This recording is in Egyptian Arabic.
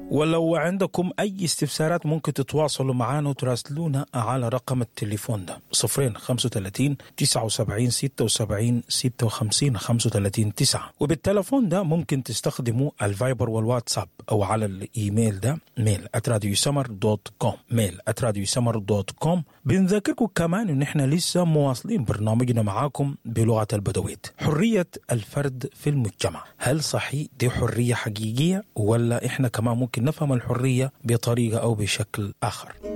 ولو عندكم أي استفسارات ممكن تتواصلوا معنا وتراسلونا على رقم التليفون ده صفرين خمسة وتلاتين تسعة وسبعين ستة وسبعين ستة وخمسين خمسة وتلاتين تسعة وبالتلفون ده ممكن تستخدموا الفايبر والواتساب أو على الإيميل ده ميل اتراديو سمر دوت كوم ميل اتراديو سمر دوت كوم بنذكركم كمان إن إحنا لسه مواصلين برنامجنا معاكم بلغة البدويت حرية الفرد في المجتمع هل صحيح دي حرية حقيقية ولا إحنا كمان ممكن نفهم الحرية بطريقة أو بشكل آخر